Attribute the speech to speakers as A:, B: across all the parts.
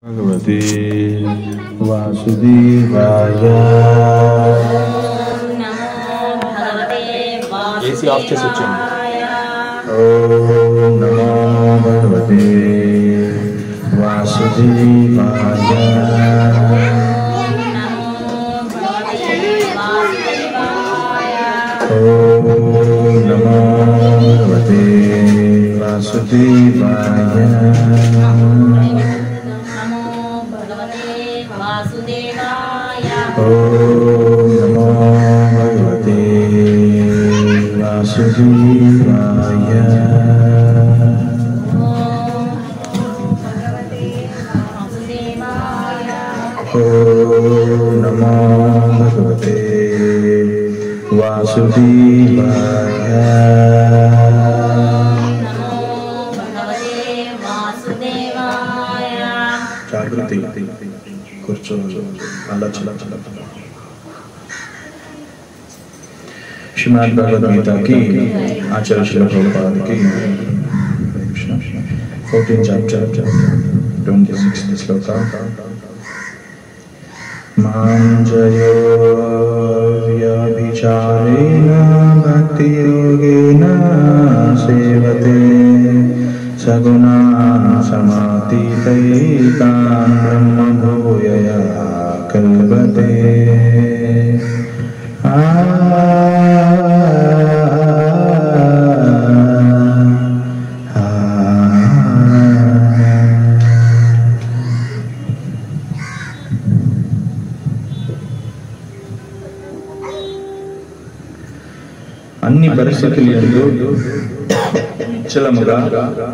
A: भगवते वासुदेवाय
B: AC of చేసి వచ్చేయండి
A: ॐ नमो भगवते वासुदेवाय ॐ नमो भगवते वासुदेवाय ॐ नमो भगवते वासुदेवाय ॐ नमो भगवते वासुदेवाय జాగృతి కూర్చో అలా చల చల శ్రీమద్ భగవద్గీతకి ఆచార్య శిల ప్రభుపాదకి ఫోర్టీన్ చాప్టర్ ట్వంటీ సిక్స్ శ్లోక మాం జయో వ్యభిచారేణ భక్తియోగేన సేవతే సగుణాన్ సమాతీతైతాన్ బ్రహ్మభూయయ కల్పతే ఆ అన్ని పరిస్థితులు ఎందు నిశ్చలముగా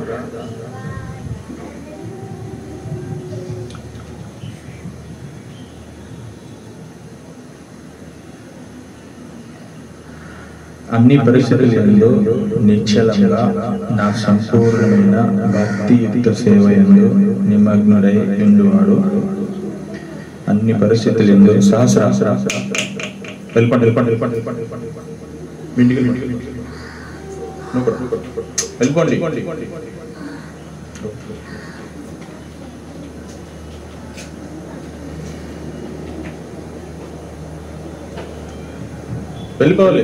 A: అన్ని పరిస్థితులు ఎందు నిశ్చలంగా నా సంపూర్ణమైన భక్తియుక్త సేవ ఎందు నిమగ్నుడై ఉండువాడు అన్ని పరిస్థితులు ఎందు సహస్ర వెళ్ళిపండి వెళ్ళిపండి వెళ్ళిపండి వెళ్ళిపండి వెళ్ళిపండి ఇంటికి వెళ్ళి, ఇంటికి వెళ్ళి. నువ్వు కూడా, నువ్వు కూడా, నువ్వు కూడా. వెళ్ళిపోండి వెళ్ళిపోవాలి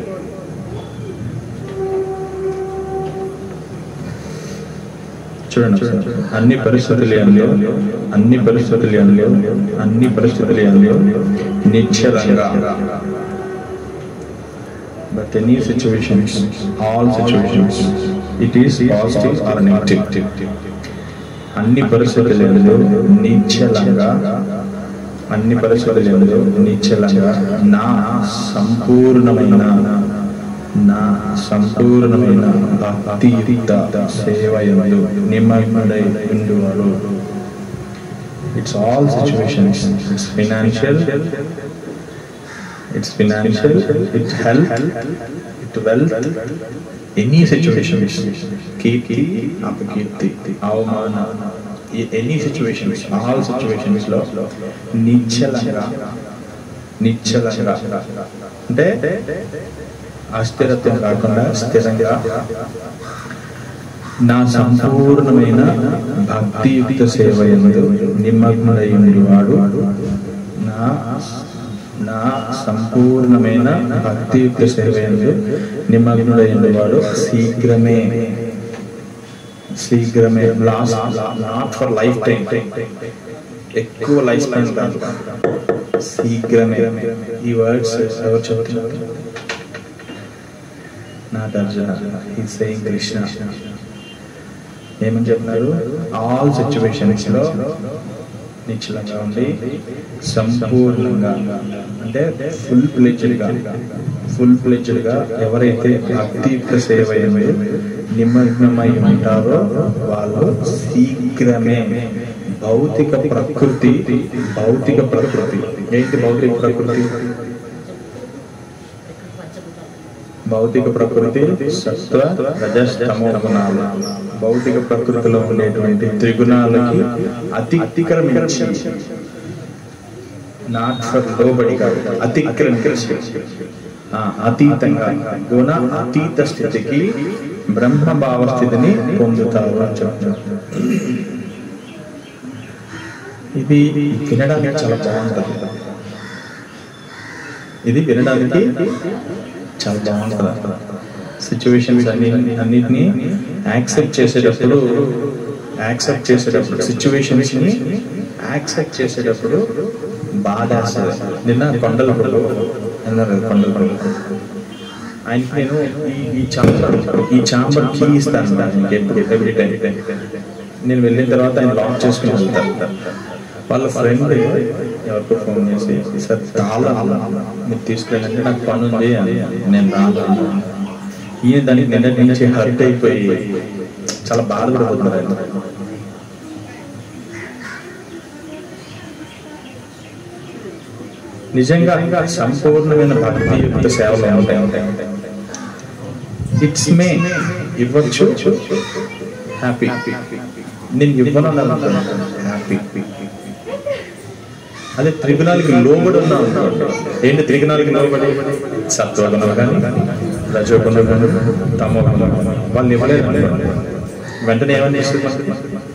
A: చూడండి ఒకసారి. అన్ని పరిస్థితులు ఎందు అన్ని పరిస్థితులు ఎందు అన్ని పరిస్థితులు ఎందు నిశ్చలంగా But any situations, all situations, it is positive or negative. అన్ని పరిస్థితులు ఎందు నిశ్చలంగా అన్ని పరిస్థితులు ఎందు నిశ్చలంగా నా సంపూర్ణమైన నా సంపూర్ణమైన భక్తియుక్త సేవ ఎందు నిమగ్నుడై ఉండువాడు it's all situations it's financial it's financial, it health, it wealth, any situation, kirti, apakirti, avamana, any situations, all situations లో నిశ్చలంగా నిశ్చలంగా అంటే అస్థిరత్వం కాకుండా స్థిరంగా నా సంపూర్ణమైన భక్తియుక్త సేవ ఎందు నిమగ్నుడై ఉండేవాడు నా నా సంపూర్ణమైన భక్తియుక్త సేవ ఎందు నిమగ్నుడైన వాడు శీఘ్రమే శీఘ్రమే last not for life time ఎక్కువ లైఫ్ స్పాన్ కాదు శీఘ్రమే ఈ వర్డ్స్ ఎవరు చెప్తున్నారు నాట్ అర్జున ఈ సేయింగ్ కృష్ణ ఏమని చెప్తున్నారు ఆల్ సిచ్యువేషన్స్ లో నిశ్చలంగా ఉండి సంపూర్ణంగా అంటే ఫుల్ ప్లెజ్డ్ గా ఫుల్ ప్లెజ్డ్ గా ఎవరైతే భక్తియుక్త సేవ ఏమై నిమగ్నమై ఉంటారో వాళ్ళు శీఘ్రమే భౌతిక ప్రకృతి భౌతిక ప్రకృతి ఏంటి భౌతిక ప్రకృతి భౌతిక ప్రకృతి సత్వ రజస్తమో గుణాలు భౌతిక ప్రకృతిలో ఉండేటువంటి త్రిగుణాలకి అతి అతిక్రమించి నాట్ ఫర్ లోబడి కాదు అతిక్రమించి ఆ, అతీతంగా గుణ అతీత స్థితికి బ్రహ్మ భావ స్థితిని పొందుతారు అని చెప్తున్నారు ఇది వినడానికి చాలా బాగుంటుంది ఇది వినడానికి చాలా బాగుంటుంది సిచ్యువేషన్స్ అన్ని అన్నిటినీ యాక్సెప్ట్ చేసేటప్పుడు యాక్సెప్ట్ చేసేటప్పుడు సిచ్యువేషన్స్ ని యాక్సెప్ట్ చేసేటప్పుడు బాధ వేస్తుంది నిన్న కొండల పళ్ళు అన్నారు కదా, కొండల పళ్ళు ఆయనకి నేను ఈ ఈ చాంబర్ ఈ చాంబర్ కీ ఇస్తాను దానికి ఎప్పుడు ఎవ్రీ టైం నేను వెళ్ళిన తర్వాత ఆయన లాక్ చేసుకుని వెళ్తాను వాళ్ళ ఫ్రెండ్ ఎవరికో ఫోన్ చేసి సార్ చాలా మీరు తీసుకెళ్ళంటే నాకు పని ఉంది అని నేను రాను అన్నాను. ఈయన దానికి నిన్నటి నుంచి హర్ట్ అయిపోయి చాలా బాధపడిపోతున్నారు ఆయన నిజంగా సంపూర్ణమైన భక్తి యుక్త సేవలు ఉంటాయి ఉంటాయి ఉంటాయి ఇట్స్ మే ఇవ్వచ్చు హ్యాపీ నేను ఇవ్వను హ్యాపీ అదే త్రిగుణాలకి లోబడి ఉన్నాను ఏంటి త్రిగుణాలకి లోబడి సత్వగుణం కానీ రజోగుణం కానీ తమో గుణం కానీ. వాళ్ళు ఇవ్వలేదు వెంటనే ఏమని చేస్తుంది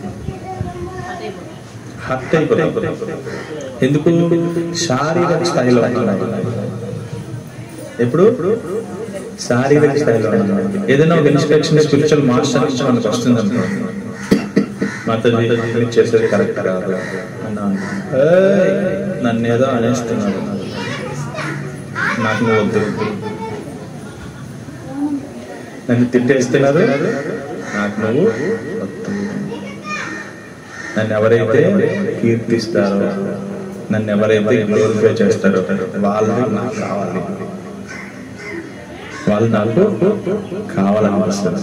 A: హర్ట్ అయిపోతాం ఎందుకు శారీరక స్థాయిలో ఉంటున్నాయి ఎప్పుడు శారీరక స్థాయిలో ఉంటున్నాయి ఏదైనా ఒక ఇన్స్ట్రక్షన్ స్పిరిచువల్ మాస్టర్ నుంచి మనకు వస్తుంది అనుకోండి మాతాజీ ఇది చేసేది కరెక్ట్ కాదు అన్నాను "ఏయ్, నన్ను ఏదో అనేస్తున్నాడు నాకు నువ్వు వద్దు నన్ను తిట్టేస్తున్నారు నాకు నువ్వు వద్దు నన్ను ఎవరైతే కీర్తిస్తారో నన్ను ఎవరైతే గ్లోరిఫై చేస్తారో వాళ్ళు నాకు కావాలి వాళ్ళు నాకు కావాలనిపిస్తారు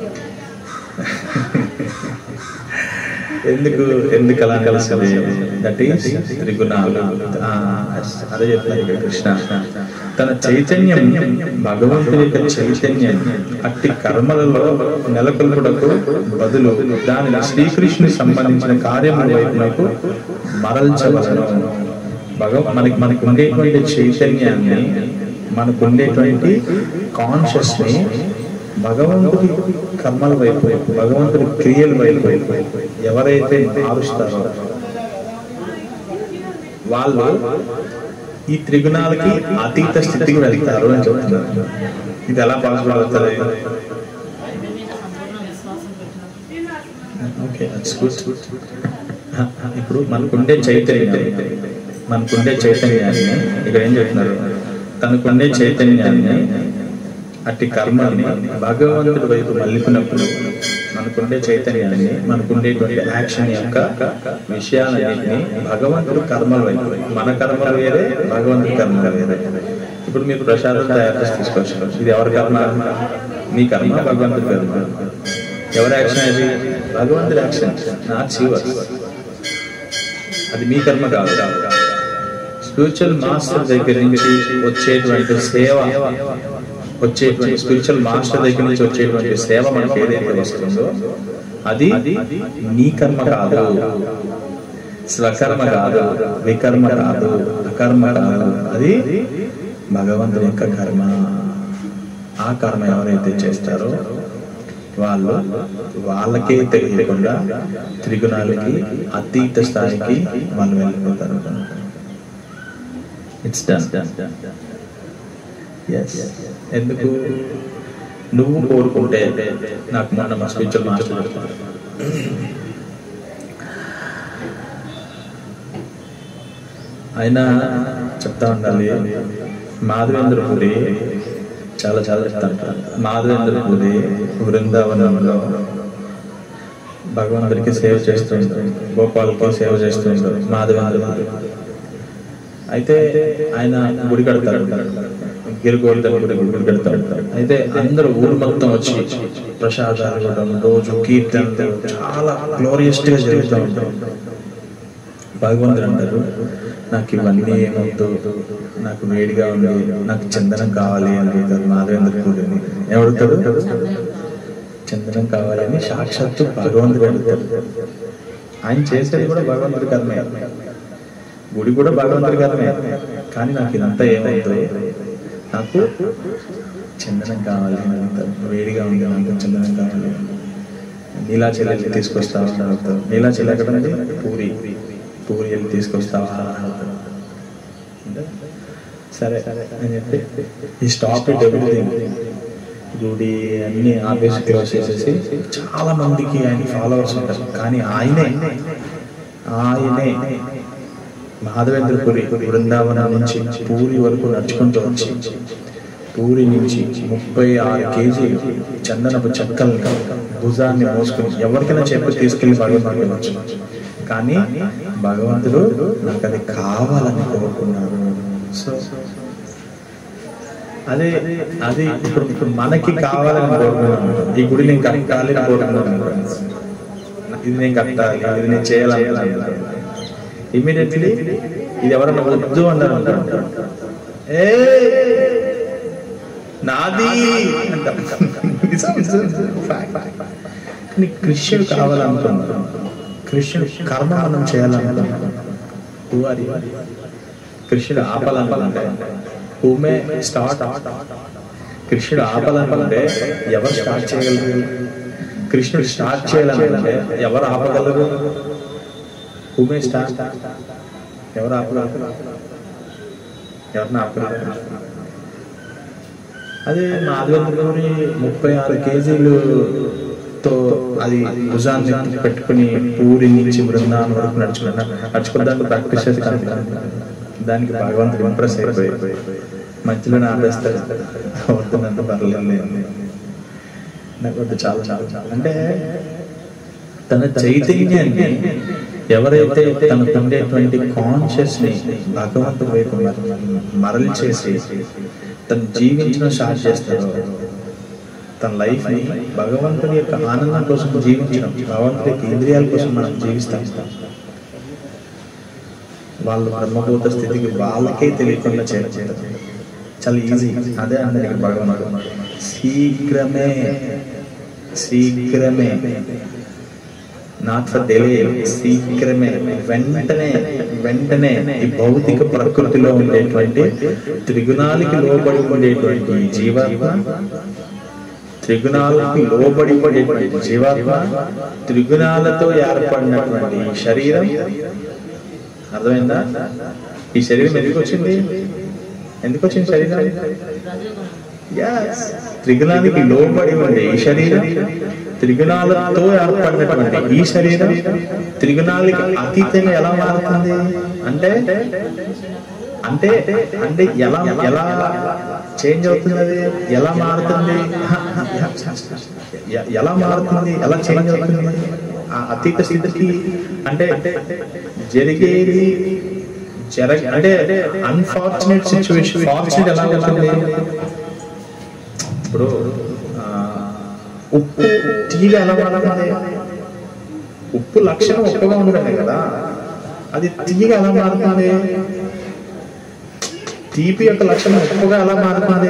A: ఎందుకు ఎందుకు అలా కలిసింది దట్ ఈస్ త్రిగుణాలు ఆ, అదే చెప్తాను ఇక్కడ కృష్ణ తన చైతన్యం భగవంతుని యొక్క చైతన్యం అట్టి కర్మలలో నెలకొల్పుటకు బదులు దానిని శ్రీకృష్ణుని సంబంధించిన కార్యముల వైపునకు మరల్చవలను భగవ మనకి మనకు ఉండేటువంటి చైతన్యాన్ని మనకు ఉండేటువంటి కాన్షియస్ ని భగవంతుడి కర్మల వైపు భగవంతుడి క్రియల వైపు ఎవరైతే మారుస్తారో వాళ్ళు ఈ త్రిగుణాలకి అతీత స్థితికి వెళ్తారు అని చెప్తున్నారు ఇది ఎలా పాసిబుల్ అవుతుంది ఓకే ఇప్పుడు మనకుండే చైతన్యం మనకుండే చైతన్యాన్ని ఇక్కడ ఏం చెప్తున్నారు తనకుండే చైతన్యాన్ని అట్టి కర్మని భగవంతుడి వైపు మళ్ళిపినప్పుడు మనకుండే చైతన్యాన్ని మనకుండేటువంటి యాక్షన్ యొక్క విషయాలన్నింటినీ భగవంతుడు కర్మల వైపు మన కర్మలు వేరే భగవంతుడి కర్మలు వేరే ఇప్పుడు మీరు ప్రసాదం తయారు చేసి తీసుకొచ్చారు ఇది ఎవరి కర్మ మీ కర్మ భగవంతుడి కర్మ ఎవరి యాక్షన్ అది భగవంతుడి యాక్షన్ నాట్ శివర్ అది మీ కర్మ కాదు స్పిరిచువల్ మాస్టర్ దగ్గర నుంచి వచ్చేటువంటి సేవ వచ్చేటువంటి స్పిరిచువల్ మాస్టర్ దగ్గర నుంచి వచ్చేటువంటి సేవ మనకి ఏదైతే వస్తుందో అది నీ కర్మ కాదు స్వకర్మ కాదు వికర్మ కాదు అకర్మ కాదు అది భగవంతుని యొక్క కర్మ ఆ కర్మ ఎవరైతే చేస్తారో వాళ్ళు వాళ్ళకే తెలియకుండా త్రిగుణాలకి అతీత స్థాయికి వాళ్ళు వెళ్ళిపోతారు ఇట్స్ డన్ ఎస్ ఎందుకు నువ్వు కోరుకుంటే నాకు మొన్న మా స్పిరిచువల్ మాస్టర్ చెప్తారు ఆయన చెప్తా ఉండాలి మాధవేంద్రపురి చాలా చాలా చెప్తాను మాధవేంద్రపురి బృందావనంలో భగవంతుడికి సేవ చేస్తుంటారు గోపాలకి సేవ చేస్తుంటారు మాధవేంద్రపురి అయితే ఆయన గుడి కడతారు గిరిగోల్డెన్ గుడి గుడి కడతాడు అయితే అందరూ ఊరు మొత్తం వచ్చి ప్రసాదాలు ఇవ్వడం రోజు కీర్తనలు చాలా గ్లోరియస్ గా జరుగుతూ ఉంటాయి భగవంతుడు అంటారు నాకు ఇవన్నీ ఏమవుతూ నాకు వేడిగా ఉంది నాకు చందనం కావాలి అని అడుగుతారు మాధవేంద్ర పూడిని ఏమడుగుతాడు చందనం కావాలని సాక్షాత్తు భగవంతుడు అడుగుతాడు ఆయన చేసేది కూడా భగవంతుడి కర్మే గుడి కూడా భగవంతుడి కర్మే కానీ నాకు ఇదంతా ఏమవుతుంది నాకు చందనం కావాలి అని అడుగుతారు వేడిగా ఉంది నాకు చందనం కావాలి నీలా చెల్లెల్ని తీసుకొస్తా ఉంటారు నీలా చెల్లి ఎక్కడ ఉంది పూరి పూరి వెళ్ళి తీసుకొస్తావా అంటే సరే అని చెప్పి ఈ స్టాప్ ఇట్ ఎవ్రీథింగ్ గుడి అన్ని ఆఫీస్ క్లోజ్ చేసేసి చాలా మందికి ఆయన ఫాలోవర్స్ ఉంటారు కానీ ఆయనే ఆయనే మాధవేంద్రపురి బృందావనం నుంచి పూరి వరకు నడుచుకుంటూ వచ్చి పూరి నుంచి ముప్పై ఆరు కేజీ చందనపు చెక్కల్ని భుజాన్ని మోసుకుని ఎవరికైనా చెప్పి తీసుకెళ్లి భగవంతుడు కానీ భగవంతుడు నాకు అది కావాలని కోరుకున్నారు సో అదే అది ఇప్పుడు ఇప్పుడు మనకి కావాలని కోరుకున్నాను ఈ గుడి నేను కట్టాలి అని కోరుకున్నాను ఇది నేను కట్టాలి ఇది నేను చేయాలనుకున్నాను ఇమీడియట్లీ ఇది ఎవరన్నా వద్దు అన్నారు అనుకోండి. ఏ నాది అంటాం. నిజం, నిజం, నిజం. Fact. కానీ కృష్ణుడు కావాలనుకున్నాడు కృష్ణుడు కర్మ మనం చేయాలనుకున్నాడు Who are you? కృష్ణుడు ఆపాలనుకుంటే హూమే స్టార్ట్ కృష్ణుడు ఆపాలనుకుంటే ఎవరు స్టార్ట్ చేయగలరు కృష్ణుడు స్టార్ట్ చేయాలనుకుంటే ఎవరు ఆపగలరు హూమే స్టార్ట్ ఎవరు ఆపగలరు ఎవరిని ఆపగలరు అదే మాధవేంద్రపురి ముప్పై ఆరు కేజీలుతో అది భుజాన్ని పెట్టుకుని పూరి నుంచి బృందావనం వరకు నడుచుకున్నా నడుచుకోవడానికి ప్రాక్టీస్ చేస్తాను దానికి భగవంతుడు ఇంప్రెస్ అయిపోయి మధ్యలో ఆపేస్తాడు వద్దునంత పర్లేదు నాకు వద్దు చాలా చాలా చాలా అంటే తన చైతన్యాన్ని ఎవరైతే తనకు ఉండేటువంటి కాన్షియస్ ని భగవంతుడి వైపు మరలి చేసి తను జీవించడం స్టార్ట్ చేస్తారో తన లైఫ్ ని భగవంతుని యొక్క ఆనందం కోసం జీవించడం భగవంతుడి యొక్క ఇంద్రియాల కోసం మనం జీవిస్తాం వాళ్ళు బ్రహ్మభూత స్థితికి వాళ్ళకే తెలియకుండా చేయాలి చాలా ఈజీ అదే అందరికి భగవంతుడు శీఘ్రమే శీఘ్రమే నాట్ ఫర్ డిలే శీఘ్రమే వెంటనే వెంటనే ఈ భౌతిక ప్రకృతిలో ఉండేటువంటి త్రిగుణాలకి లోబడి ఉండేటువంటి ఈ జీవాత్మ త్రిగుణాలకు లోబడి ఉండేటువంటి జీవాత్మ త్రిగుణాలతో ఏర్పడినటువంటి ఈ శరీరం అర్థమైందా ఈ శరీరం ఎందుకు వచ్చింది ఎందుకు వచ్చింది శరీరం Yes. త్రిగుణానికి లోబడి ఉండే ఈ శరీరం త్రిగుణాలతో ఏర్పడినటువంటి ఈ శరీరం త్రిగుణాలకి అతీతంగా ఎలా మారుతుంది అంటే అంటే అంటే ఎలా ఎలా చేంజ్ అవుతుంది అది ఎలా మారుతుంది ఎ- ఎలా మారుతుంది ఎలా చేంజ్ అవుతుంది ఆ అతీత స్థితికి అంటే జరిగేది జరగ అంటే అన్ఫార్చునేట్ సిచ్యువేషన్ ఫార్చునేట్ ఎలా అవుతుంది ఇప్పుడు ఆ, ఉప్పు తీగ ఎలా మారుతుంది ఉప్పు లక్షణం ఉప్పుగా ఉండడమే కదా అది తీగ ఎలా మారుతుంది తీపి యొక్క లక్షణం ఉప్పుగా ఎలా మారుతుంది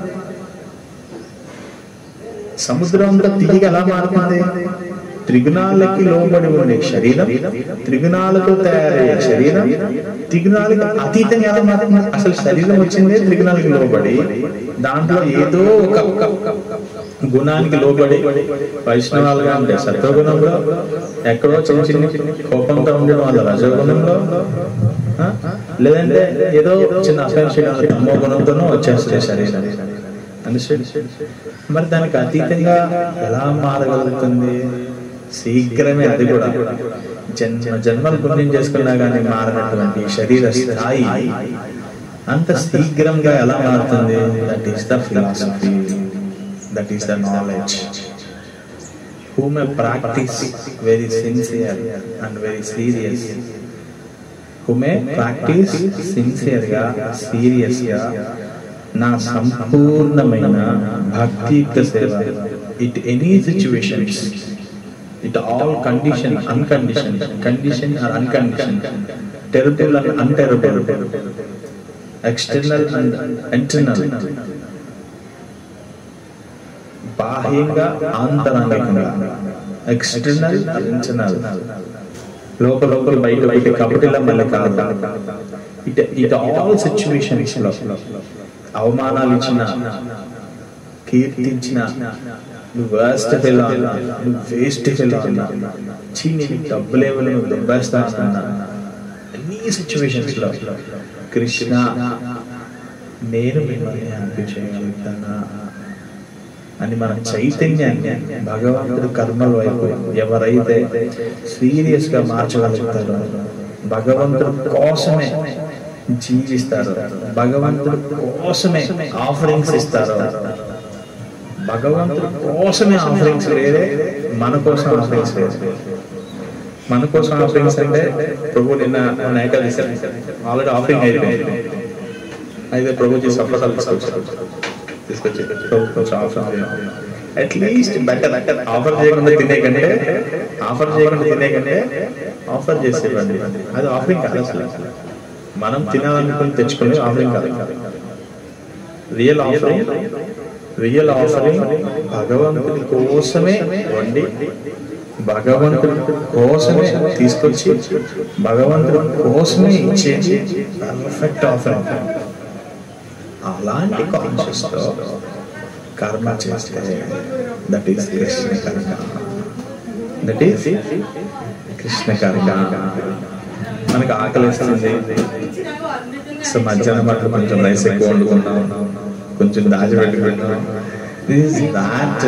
A: సముద్రంలో తీగ ఎలా మారుతుంది త్రిగుణాలకి లోబడి ఉండే శరీరం త్రిగుణాలతో తయారయ్యే శరీరం త్రిగుణాలకి అతీతంగా ఎలా మారుతుంది అసలు శరీరం వచ్చిందే త్రిగుణాలకి లోబడి దాంట్లో ఏదో ఒక ఒక గుణానికి లోబడి వైష్ణవాలుగా ఉండే సత్వగుణంలో ఎక్కడో చిన్న చిన్న కోపంతో ఉండడం వల్ల రజోగుణంలో ఆ? లేదంటే ఏదో చిన్న అసంశయాలు తమో గుణంతోనూ వచ్చేస్తాయి శరీరం Understood? మరి దానికి అతీతంగా ఎలా మారగలుగుతుంది శీఘ్రమే అది కూడా జన్మ జన్మలు పుణ్యం చేసుకున్నా కానీ మారినటువంటి ఈ శరీర స్థాయి అంత శీఘ్రంగా ఎలా మారుతుంది that is the philosophy that is the knowledge who may practice very sincere and very serious who may practice sincere గా సీరియస్ గా నా సంపూర్ణమైన భక్తియుక్త సేవ it any situations it all condition uncondition condition or uncondition terrible and unterrible external and internal బాహ్యంగా ఆంతరంగికంగా external internal లోపల లోపల బయట బయట కపటిల మళ్ళీ కాదు ఇట్ ఇట్ ఆల్ సిచ్యువేషన్స్ లో అవమానాలు ఇచ్చిన కీర్తించిన నువ్వు వేస్ట్ ఫెలో అన్నా నువ్వు వేస్ట్ ఫెలో అన్నా చీ నీకు డబ్బులు ఇవ్వలేవు నువ్వు దెబ్బేస్తా అన్నా అన్ని సిచ్యువేషన్స్ లో కృష్ణ నేను మిమ్మల్ని హ్యాపీ చేయగలుగుతానా అని మన చైతన్యాన్ని భగవంతుడు కర్మల వైపు ఎవరైతే సీరియస్ గా మార్చగలుగుతారో భగవంతుడు కోసమే జీవిస్తారు భగవంతుడు కోసమే ఆఫరింగ్స్ ఇస్తారు భగవంతుడు కోసమే ఆఫరింగ్స్ లేదే మన కోసం ఆఫరింగ్స్ లేదు మన కోసం ఆఫరింగ్స్ అంటే ప్రభు నిన్న నాయక ఆల్రెడీ ఆఫరింగ్ అయిపోయింది అయితే ప్రభుజీ సఫలతలు తీసుకొచ్చారు తీసుకొచ్చి ప్రభు కొంచెం ఆఫర్ అట్లీస్ట్ బెటర్ ఆఫర్ చేయకుండా తినే కంటే ఆఫర్ చేయకుండా తినే కంటే ఆఫర్ చేసేవాడి అది ఆఫరింగ్ కాదు అసలు మనం తినాలనుకుని తెచ్చుకునే ఆఫరింగ్ కాదు రియల్ ఆఫరింగ్ రియల్ ఆఫరింగ్ భగవంతుడి కోసమే వండి భగవంతుడి కోసమే తీసుకొచ్చి భగవంతుడి కోసమే ఇచ్చేది పర్ఫెక్ట్ ఆఫరింగ్ అలాంటి కాన్షియస్ తో కర్మ చేస్తే దట్ ఈస్ కృష్ణ కర్మ దట్ ఈస్ కృష్ణ కర్మ మనకు ఆకలి వేస్తుంది సో మధ్యాహ్నం అట్లా కొంచెం రైస్ ఎక్కువ వండుకున్నాం కొంచెం దాచిపెట్టుకున్నాం దిస్ దాట్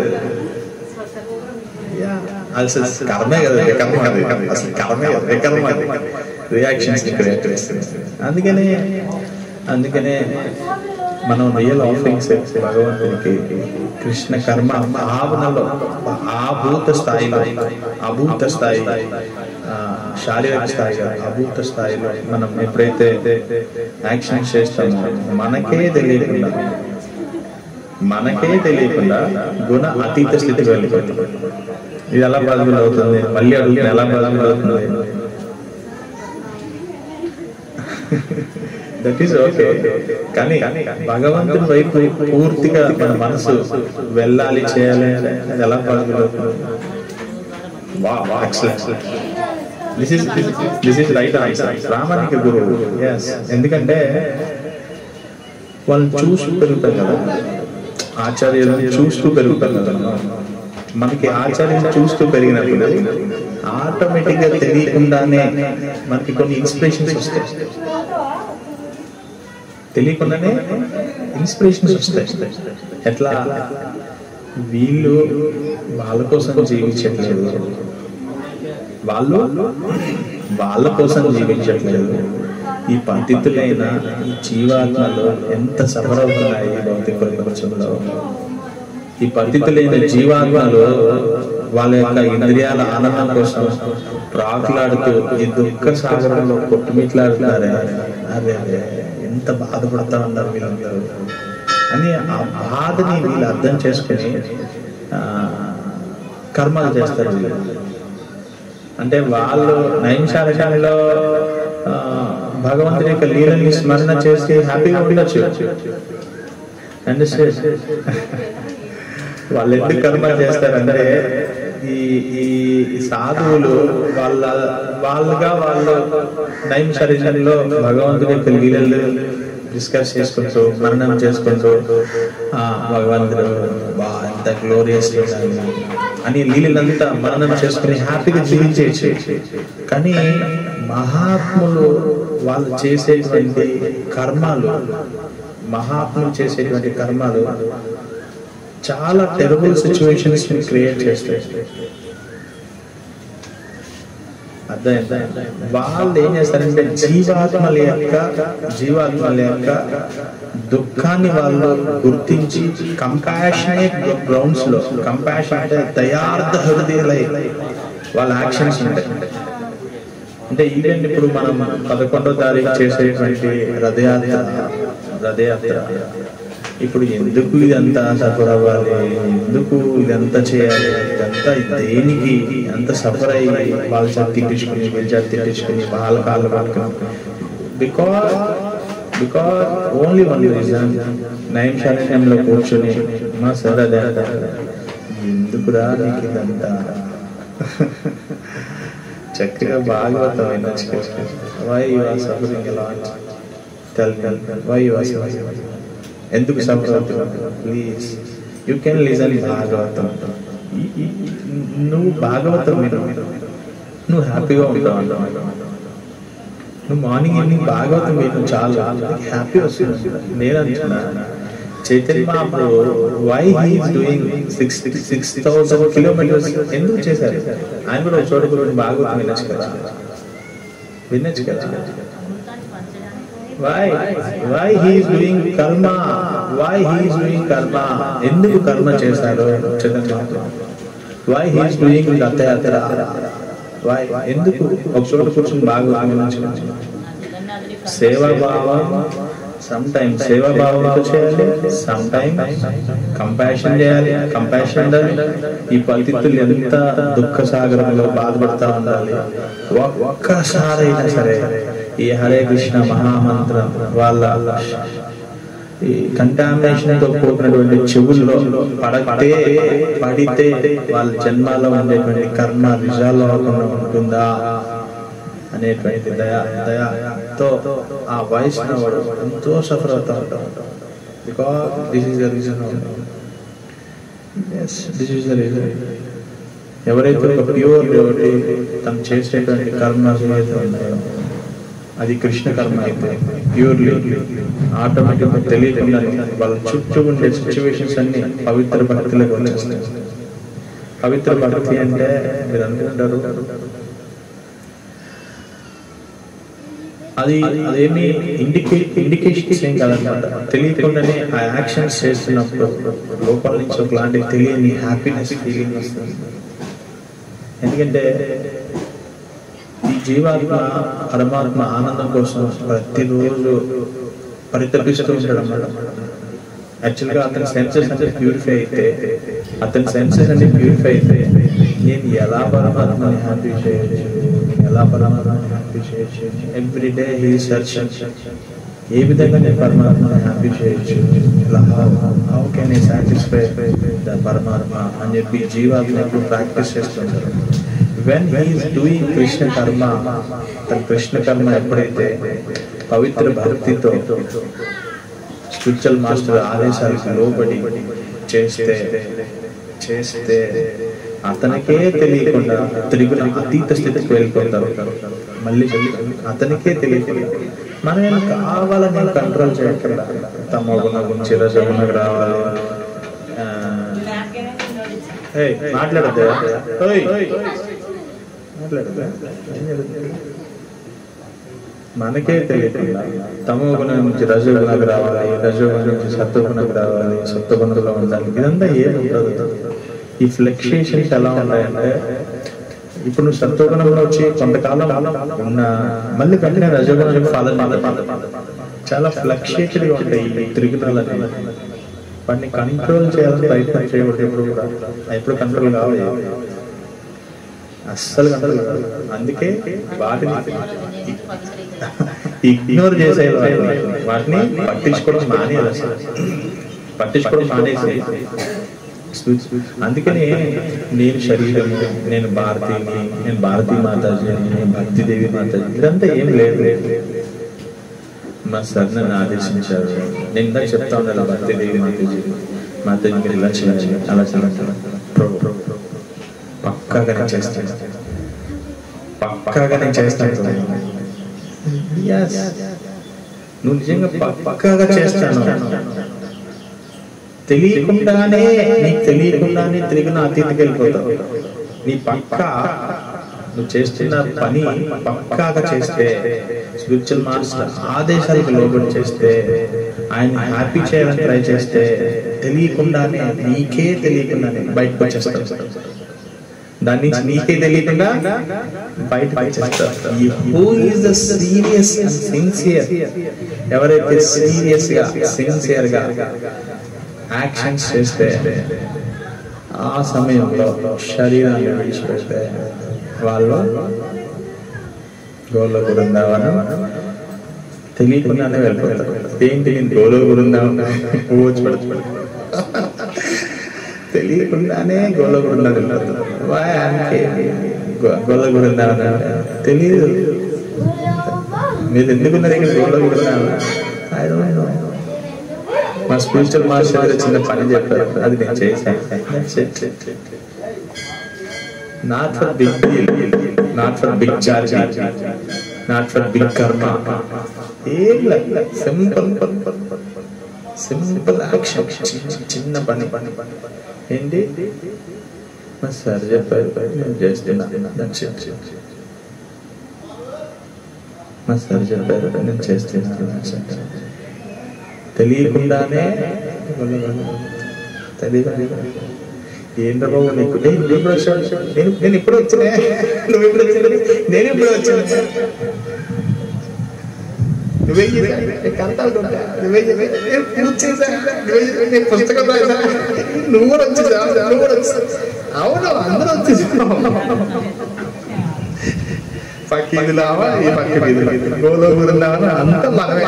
A: అసలు కర్మే కదా వికర్మ అది అసలు కర్మే కదా వికర్మ అది రియాక్షన్స్ క్రియేట్ చేస్తుంది అందుకనే అందుకనే మనం రియల్ ఆఫరింగ్స్ భగవంతునికి కృష్ణ కర్మ భావనలో ఆభూత స్థాయిలో అభూత స్థాయి ఆ, శారీరక స్థాయిగా అభూత స్థాయిలో మనం ఎప్పుడైతే యాక్షన్ చేస్తామో మనకే తెలియకుండా మనకే తెలియకుండా గుణ అతీత స్థితికి వెళ్ళిపోతుంది ఇది ఎలా పాసిబుల్ అవుతుంది మళ్ళీ అడుగుతుంది ఎలా పాసిబుల్ అవుతుంది దట్ ఈస్ ఓకే కానీ భగవంతుని వైపు పూర్తిగా మన మనసు వెళ్ళాలి చేయాలి అంటే అది ఎలా పాసిబుల్ అవుతుంది this is this is right answer ప్రామాణిక గురువు ఎస్ ఎందుకంటే వాళ్ళు చూస్తూ పెరుగుతారు కదా ఆచార్యులను చూస్తూ పెరుగుతారు కదా మనకి ఆచార్యం చూస్తూ పెరిగినప్పుడు ఆటోమేటిక్ గా తెలియకుండానే మనకి కొన్ని ఇన్స్పిరేషన్స్ వస్తాయి తెలియకుండానే ఇన్స్పిరేషన్స్ వస్తాయి ఎట్లా వీళ్ళు వాళ్ళ కోసం జీవించట్లేదు వాళ్ళు వాళ్ళ కోసం జీవించట్లేదు ఈ పండితులైన ఈ జీవాత్మలు ఎంత సఫర్ అవుతున్నాయి భౌతిక ప్రపంచంలో ఈ పండితులైన జీవాత్మలు వాళ్ళ యొక్క ఇంద్రియాల ఆనందం కోసం ప్రాకులాడుతూ ఈ దుఃఖ సాగరంలో కొట్టుమిట్లాడుతున్నారే అదే అదే ఎంత బాధపడతా ఉన్నారు వీళ్ళందరూ అని ఆ బాధని వీళ్ళు అర్థం చేసుకుని ఆ, కర్మలు చేస్తారు వీళ్ళు అంటే వాళ్ళు నైమిషాలశాలలో ఆ, భగవంతుడి యొక్క లీలని స్మరణ చేసి హ్యాపీగా ఉండొచ్చు అంటే వాళ్ళు ఎందుకు కర్మ చేస్తారంటే ఈ ఈ సాధువులు వాళ్ళ వాళ్ళగా వాళ్ళు నైమ్ శరీరంలో భగవంతుడి యొక్క లీలలు డిస్కస్ చేసుకుంటూ మరణం చేసుకుంటూ ఆ భగవంతుడు బా ఎంత గ్లోరియస్ అని లీలలంతా మరణం చేసుకుని హ్యాపీగా జీవించేయచ్చు కానీ మహాత్ములు వాళ్ళు చేసేటువంటి కర్మాలు మహాత్ములు చేసేటువంటి కర్మాలు చాలా టెరబుల్ సిచ్యువేషన్స్ క్రియేట్ చేస్తాయి అర్థమైందా వాళ్ళు ఏం చేస్తారంటే జీవాత్మల యొక్క జీవాత్మల యొక్క దుఃఖాన్ని వాళ్ళు గుర్తించి కంపాషనేట్ గ్రౌండ్స్ లో కంపాషన్ అంటే దయార్థ హృదయలై వాళ్ళ యాక్షన్స్ ఉంటాయి అంటే ఈవెన్ ఇప్పుడు మనం పదకొండో తారీఖు చేసేటువంటి రథయాత్ర రథయాత్ర ఇప్పుడు ఎందుకు ఇదంతా సఫర్ అవ్వాలి ఎందుకు ఇదంతా చేయాలి ఇదంతా దేనికి అంత సఫర్ అయ్యి వాళ్ళ చేత తిట్టించుకుని వీళ్ళ చేత తిట్టించుకుని వాళ్ళ కాళ్ళు పట్టుకుని because because only one reason nine శాలెంలో కూర్చొని మా సార్ అదే ఎందుకురా నీకు ఇదంతా చక్కగా భాగవతం వినొచ్చు why you are suffering a lot tell tell why you are suffering ఎందుకు సఫర్ అవుతున్నావు please you can listen Bhagavatam ఈ- ఈ- ఈ- నువ్వు భాగవతం విను నువ్వు హ్యాపీగా ఉంటావు నువ్వు మార్నింగ్ ఈవినింగ్ భాగవతం విను చాలు హ్యాపీ వస్తుంది నేను అంటున్నా Chaitanya Mahaprabhu why he's doing six six thousand kilometres ఎందుకు చేశారు ఆయన కూడా ఒక చోట కూర్చొని భాగవతం వినొచ్చు కదా వినొచ్చు కదా why why he's doing karma why he's doing karma ఎందుకు కర్మ చేశారు Chaitanya Mahaprabhu why he's doing Rathayatra why ఎందుకు ఒక చోట కూర్చొని బాగా వినొచ్చు సేవాభావం సమ్ టైమ్ సేవాభావంతో చేయాలి సమ్ టైమ్ కంపాషన్ చేయాలి కంపాషన్ ఉండాలి ఈ పతితులు ఎంత దుఃఖ సాగరంలో బాధపడతా ఉండాలి ఒక్కసారైనా సరే ఈ హరే కృష్ణ మహామంత్రం వాళ్ళ ఈ కంటామినేషన్ తో కూడినటువంటి చెవుల్లో పడతే పడితే వాళ్ళ జన్మలో ఉండేటువంటి కర్మ రిజాల్వ్ అవ్వకుండా ఉంటుందా అనేటువంటి దయా దయాతో ఆ వైష్ణవుడు ఎంతో సఫర్ అవుతా ఉంటాడు because this is the reason this is the reason ఎవరైతే ఒక ప్యూర్ డివోటీ తను చేసేటువంటి కర్మలు ఏదైతే ఉన్నాయో అది కృష్ణ కర్మ అయితే ప్యూర్లీ ఆటోమేటిక్ తెలియకుండా వాళ్ళ చుట్టూ ఉండే సిచ్యువేషన్స్ అన్ని పవిత్ర భక్తిలోకి వచ్చేస్తాయి పవిత్ర భక్తి అంటే మీరు అనుకుంటారు అది అదేమి ఇండికే ఇండికేషన్స్ ఏం కాదనమాట తెలియకుండానే ఆ యాక్షన్స్ చేస్తున్నప్పుడు లోపల నుంచి ఒకలాంటి తెలియని హ్యాపీనెస్ ఫీలింగ్ వస్తుంది ఎందుకంటే ఈ జీవాత్మ పరమాత్మ ఆనందం కోసం ప్రతిరోజు పరితపిస్తూ ఉంటాడు అన్నమాట యాక్చువల్ గా అతని సెన్సెస్ అంటే ప్యూరిఫై అయితే అతని సెన్సెస్ అన్ని ప్యూరిఫై అయితే నేను ఎలా పరమాత్మని హ్యాపీ చేయొచ్చు ఎలా పరమాత్మని హ్యాపీ చేయొచ్చు ఎవ్రీ డే హీ సర్చ్ ఏ విధంగా నేను పరమాత్మని హ్యాపీ చేయొచ్చు ఇలా how can I satisfy the Paramatma అని చెప్పి జీవాత్మ ఎప్పుడు ప్రాక్టీస్ చేస్తుంటారు వెన్ హీఈస్ డూయింగ్ కృష్ణ కర్మ తన కృష్ణ కర్మ ఎప్పుడైతే పవిత్ర భక్తితో స్పిరిచువల్ మాస్టర్ ఆదేశాలకు లోబడి చేస్తే చేస్తే అతనికే తెలియకుండా త్రిగుణ అతీత స్థితికి వెళ్ళిపోతారు మళ్ళీ అతనికే తెలియకుండా మనం ఏం కావాలని కంట్రోల్ చేయకుండా తమ గుణం చిరజగుణకు రావాలి ఆ, ఏయ్, మాట్లాడద్దు ఓయ్. మాట్లాడద్దు ఏం జరుగుతుంది? మనకే తెలియకుండా తమో గుణం నుంచి రజోగుణకు రావాలి రజోగుణం నుంచి సత్వగుణకు రావాలి సత్వగుణంలో ఉండాలి ఇదంతా ఏం ఉండదు ఈ ఫ్లక్చుయేషన్స్ ఎలా ఉన్నాయంటే ఇప్పుడు నువ్వు సత్వగుణంలో వచ్చి కొంతకాలం ఉన్న మళ్ళీ వెంటనే రజోగుణం ఫాలో చాలా ఫ్లక్చుయేటెడ్ గా ఉంటాయి ఈ త్రిగుణాలు అనేవి వాటిని కంట్రోల్ చేయాలని ప్రయత్నం చేయకూడదు ఎప్పుడు కూడా అవి ఎప్పుడు కంట్రోల్ కావాలి అస్సలు కంట్రోల్ కాదు అందుకే వాటిని ఇగ్నోర్ చేసే వాటిని పట్టించుకోవడం మానేయాలి అసలు పట్టించుకోవడం మానేసి అందుకని నేను శరీరం నేను భారతీని నేను భారతీ మాతాజీ నేను భక్తిదేవి మాతాజీ ఇదంతా ఏం లేదు మా సార్ నన్ను ఆదేశించారు నేను ఇందాక చెప్తా ఉన్నాను భక్తిదేవి మాతాజీ మాతాజీ మీరు ఇలా చేయాలి అలా చేయాలి ప్రభు, ప్రభు, పక్కాగా నేను చేస్తాను పక్కాగా నేను చేస్తాను Yes. నువ్వు నిజంగా ప- పక్కాగా చేస్తాను తెలియకుండానే నీకు తెలియకుండానే తిరిగిన అతీతికి వెళ్ళిపోతావు నీ పక్క నువ్వు చేస్తున్న పని పక్కాగా చేస్తే స్పిరిచువల్ మాస్టర్ ఆదేశాలకు లోబడి చేస్తే ఆయన హ్యాపీ చేయాలని ట్రై చేస్తే తెలియకుండానే నీకే తెలియకుండానే బయటకు వచ్చేస్తావు దాని నుంచి నీకే తెలియకుండా బయట who is the serious sincere ఎవరైతే సీరియస్ గా సిన్సియర్ గా యాక్షన్స్ చేస్తే ఆ సమయంలో శరీరాన్ని విడిచిపెడితే వాళ్ళు గోళ్ళ బృందావనం తెలియకుండానే వెళ్ళిపోతారు ఏంటి నేను గోలో బృందావనం పువ్వు వచ్చి పెడుతున్నాడు తెలియకుండానే గోల బృందావనం వాయ్ ఆయనకి గో- గోల బృందావనం తెలియదు మీరు ఎందుకున్నారు ఇక్కడ గోల బృందావనం I don't know. మా స్పిరిచువల్ మాస్టర్ దగ్గర చిన్న పని చెప్పారు అది నేను చేశాను not for big not for big charge not for big karma ఏం సింపుల్ సింపుల్ యాక్షన్ చిన్న పని పని పని ఏంటి మా సార్ చెప్పారు నేను చేస్తున్నా That's it. మా సార్ చెప్పారు నేను చేస్తున్నా That's it. తెలియకుండానే తెలియదు ఏంద్ర బాబు నీకు ఏ, నువ్వు ఎప్పుడు వచ్చావు నేను నేను ఇప్పుడు వచ్చినా నువ్వు ఎప్పుడు వచ్చా నేను ఇప్పుడు వచ్చాను నువ్వే చేశా, నేను కంతాలు కొట్టా, నువ్వే చేశా, నేను పూజ చేశా, నువ్వే చేశా, నేను పుస్తకం రాసా నువ్వు కూడా వచ్చేసా నువ్వు కూడా వచ్చేసా అవును అందరూ వచ్చేసా పక్క ఇది లావా ఈ పక్క ఇది గోలో గురులావా అంత మనమే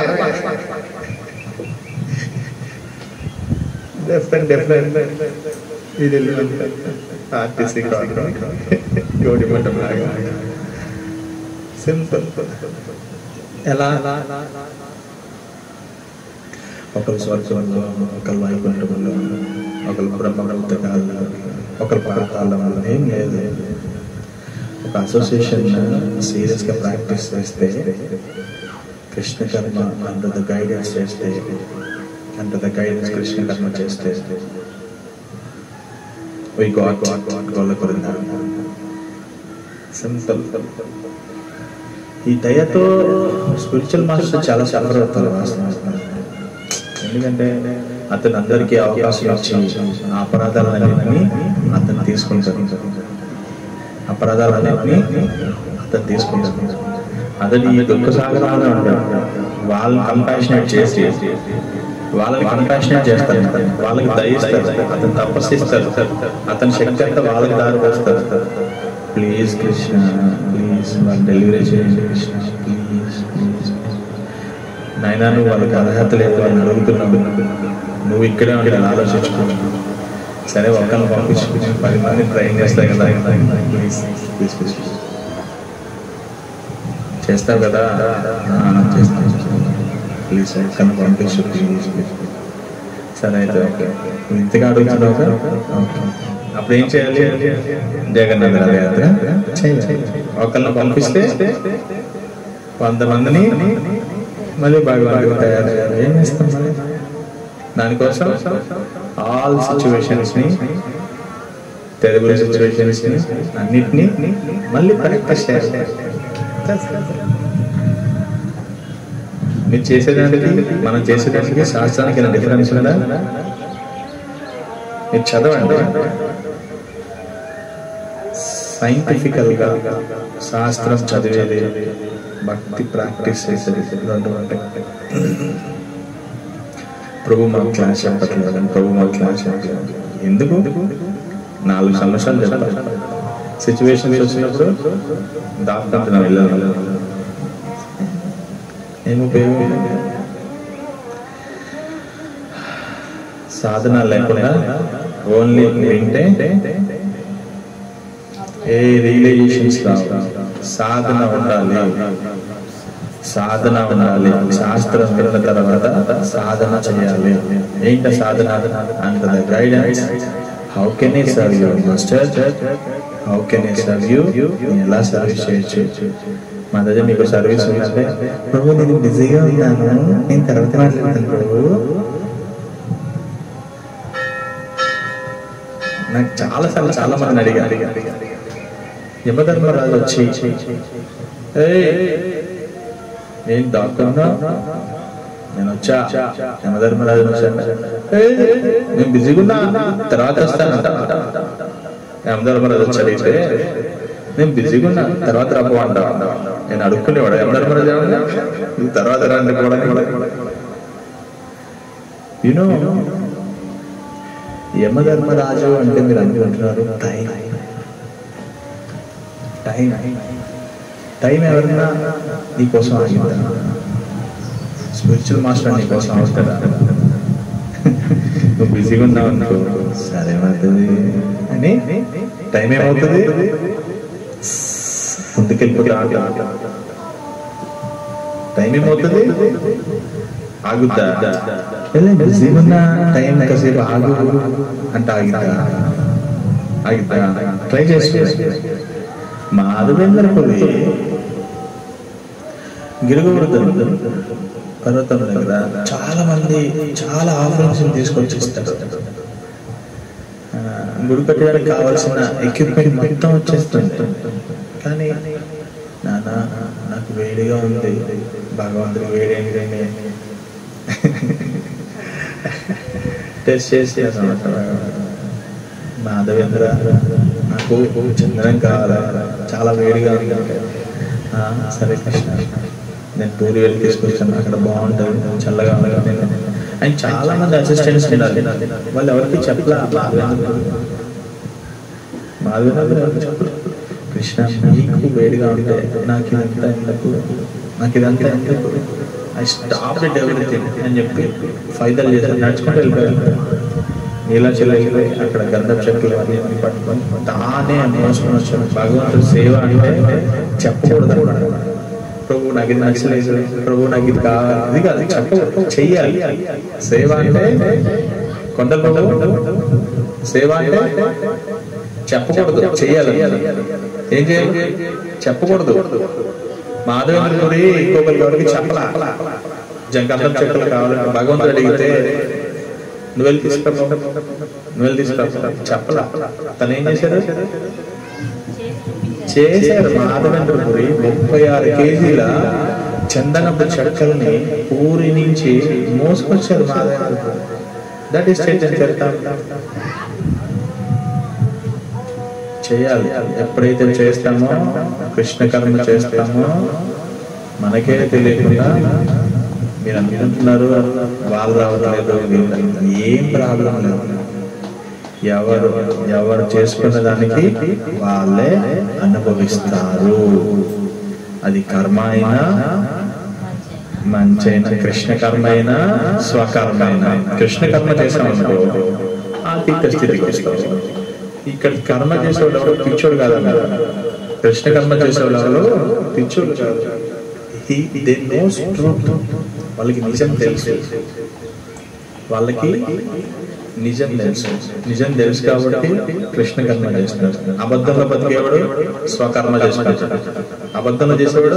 A: డిఫరెంట్ డిఫరెంట్ ఇది ఆర్టీసీ కాదు గోడి మఠం లాగా సింపుల్ ఎలా ఒకరు స్వర్గంలో ఒకరు వైకుంఠంలో ఒకరు బ్రహ్మపుస్తకాల్లో ఒకరు పాతాళంలో ఏం లేదు ఒక అసోసియేషన్ సీరియస్గా ప్రాక్టీస్ చేస్తే కృష్ణ కర్మ అంత గైడెన్స్ చేస్తే అంత గైడెన్స్ కృష్ణ కర్మ చేస్తే we got గోలకొరింద సింపుల్ ఈ దయతో స్పిరిచువల్ మాస్టర్ చాలా సఫర్ అవుతారు వాస్తవం ఎందుకంటే అతను అందరికీ అవకాశం ఇచ్చి ఆ అపరాధాలన్నింటినీ అతను తీసుకుంటాడు అపరాధాలన్నింటినీ అతను తీసుకుంటాడు అతని ఈ దుఃఖ సాగరాలు ఉంటాడు వాళ్ళని కంపాషనేట్ చేసి వాళ్ళని కంపాషనేట్ చేస్తారు వాళ్ళకి దయిస్తారు అతను తపస్సిస్తారు అతని శక్తి అంతా వాళ్ళకి దారి వేస్తారు ప్లీజ్ కృష్ణ ప్లీజ్ వాళ్ళు డెలివరీ చేయండి కృష్ణ ప్లీజ్ ప్లీజ్ నాయనా నువ్వు వాళ్ళకి అర్హత లేదు అని అడుగుతున్నావు నువ్వు ఇక్కడే ఉండాలి ఆలోచించుకున్నావు సరే ఒకరిని పంపించు పది మంది ట్రైన్ చేస్తాయి కదా ప్లీజ్ ప్లీజ్ ప్లీజ్ చేస్తావు కదా ఆ, చేస్తాను ప్లీజ్ ఒకరిని పంపించు ప్లీజ్ ప్లీజ్ సరే అయితే ఓకే నువ్వు ఇంతగా అడుగుతున్నావు కదా ఓకే అప్పుడు ఏం చేయాలి జగన్నాథ రథయాత్ర చేయాలి ఒకరిని పంపిస్తే వంద మందిని మళ్ళీ భగవంతుడు తయారు చేయాలి ఏం చేస్తాం మరి దానికోసం ఆల్ సిచ్యువేషన్స్ ని తెలుగు సిచ్యువేషన్స్ ని అన్నిటినీ మళ్ళీ ప్రాక్టీస్ చేయాలి మీరు చేసేదానికి మనం చేసేదానికి శాస్త్రానికి ఏమైనా డిఫరెన్స్ ఉందా మీరు చదవండి సైంటిఫికల్ గా శాస్త్రం చదివేది భక్తి ప్రాక్టీస్ చేసేది రెండు ఉంటాయి ప్రభు మా క్లాస్ చెప్పట్లేదు ప్రభు మా క్లాస్ చెప్పట్లేదు ఎందుకు నాలుగు సంవత్సరాలు చెప్పాలి సిచ్యువేషన్ వచ్చినప్పుడు దాక్కుంటున్నాను వెళ్ళాలి ఏం ఉపయోగం సాధన లేకుండా ఓన్లీ వింటే ఏ రియలైజేషన్స్ రావు సాధన ఉండాలి సాధన ఉండాలి శాస్త్రం విన్న తర్వాత సాధన చేయాలి ఏంట సాధన అంత guidance how can I serve you master how can I serve you ఎలా సర్వీస్ చేయొచ్చు మా దగ్గర మీకు సర్వీస్ ఉందంటే ప్రభు నేను బిజీగా ఉన్నాను నేను తర్వాత మాట్లాడతాను ప్రభు నాకు చాలా సార్లు చాలా మంది అడిగా యమధర్మరాజు వచ్చి "ఏయ్, నేను దాక్కున్నా నేను వచ్చా యమధర్మరాజు వచ్చాను "ఏయ్, నేను బిజీగా ఉన్నా తర్వాత వస్తానంట యమధర్మరాజు వచ్చి అడిగితే నేను బిజీగా ఉన్నా తర్వాత రప్పు అంట నేను అడుక్కునేవాడు యమధర్మరాజు ఏమన్నా "నువ్వు తర్వాత రండి కూడా యూనో యమధర్మరాజు అంటే మీరు అనుకుంటున్నారు టైం టైం టైం ఎవరన్నా నీకోసం ఆగిందా స్పిరిచువల్ మాస్టర్ నీకోసం అవుతాడా నువ్వు బిజీగా ఉన్నావు అనుకో సరే అవుతుంది అని టైం ఏమవుతుంది ముందుకెళ్ళిపోతా టైం ఏమవుతుంది ఆగుద్దా బిజీగా ఉన్న టైం కాసేపు ఆగు అంటే ఆగిద్దా ఆగిద్దా ట్రై చేసి మాధవేంద్ర పులి గిరుగువృద్ధులు పర్వతం దగ్గర చాలా మంది చాలా ఆఫరింగ్స్ తీసుకొచ్చి ఇస్తారు ఆ, గుడి కట్టడానికి కావాల్సిన ఎక్విప్మెంట్ మొత్తం వచ్చేస్తుంది కానీ నాన్న నాకు వేడిగా ఉంది భగవంతుడు వేడి ఏంటండి టెస్ట్ చేసి అన్నమాట మాధవేంద్ర నాకు చందనం కావాలా చాలా వేడిగా ఉంది "ఆ, సరే కృష్ణ నేను పూరి వెళ్ళి తీసుకొచ్చాను అక్కడ బాగుంటుంది చల్లగా ఉంది అండ్ చాలా మంది అసిస్టెంట్స్ ఉండాలి వాళ్ళు ఎవరికి చెప్పలా మాధవేంద్ర మాధవేంద్ర ఎవరికి చెప్పరు కృష్ణ నీకు వేడిగా ఉంటే నాకు ఇదంతా ఎందుకు నాకు ఇదంతా ఎందుకు ఐ స్టాప్ ఇట్ ఎవ్రీథింగ్ అని చెప్పి ఫైదల్ చేశారు నడుచుకుంటూ వెళ్ళిపోయారు నీలాచల వెళ్ళిపోయి అక్కడ గంధం చెట్లు అన్ని అన్ని పట్టుకొని తానే మోసుకొని వచ్చాడు భగవంతుడు సేవ అంటే చెప్పకూడదు అన్నాడు. ప్రభు నాకు ఇది నచ్చలేదు ప్రభు నాకు ఇది కావాలి ఇది కాదు చెప్ప చెయ్యాలి సేవ అంటే కొండ ప్రభు సేవ అంటే చెప్పకూడదు చెయ్యాలి ఏం చేయాలి చెప్పకూడదు మాధవేంద్ర గురి ఇంకొకరికి ఎవరికి చెప్పలా జంకంతం చెట్లు కావాలంటే భగవంతుడు అడిగితే నువ్వు వెళ్ళి తీసుకురా నువ్వు వెళ్ళి తీసుకురా చెప్పలా తను ఏం చేశాడు చేశారు మాధవేంద్ర పురి ముప్పై ఆరు కేజీల చందనపు చెక్కల్ని పూరి నుంచి మోసుకొచ్చారు మాధవేంద్ర పురి దట్ ఈస్ చైతన్య చరితామృతం చేయాలి ఎప్పుడైతే చేస్తామో కృష్ణ కర్మ చేస్తామో మనకే తెలియకుండా మీరు అనుకుంటున్నారు వాళ్ళు రావట్లేదు వీళ్ళు రావట్లేదు. ఏం ప్రాబ్లం లేదు ఎవరు ఎవరు చేసుకున్న దానికి వాళ్ళే అనుభవిస్తారు అది కర్మ అయినా మంచైన కృష్ణ కర్మ అయినా స్వకర్మ అయినా కృష్ణ కర్మ చేసామనుకో ఆ తీర్థ స్థితికి వస్తావు ఇక్కడ కర్మ చేసేవాడు ఎవరు పిచ్చోడు కాదన్న కృష్ణ కర్మ చేసేవాడు ఎవరు పిచ్చోడు కాదు దే నోస్ ట్రూత్ వాళ్ళకి నిజం తెలుసు వాళ్ళకి నిజం తెలుసు నిజం తెలుసు కాబట్టి కృష్ణ కర్మ చేస్తున్నాడు అబద్ధంలో బతికేవాడు స్వకర్మ చేస్తున్నాడు అబద్ధంలో చేసేవాడు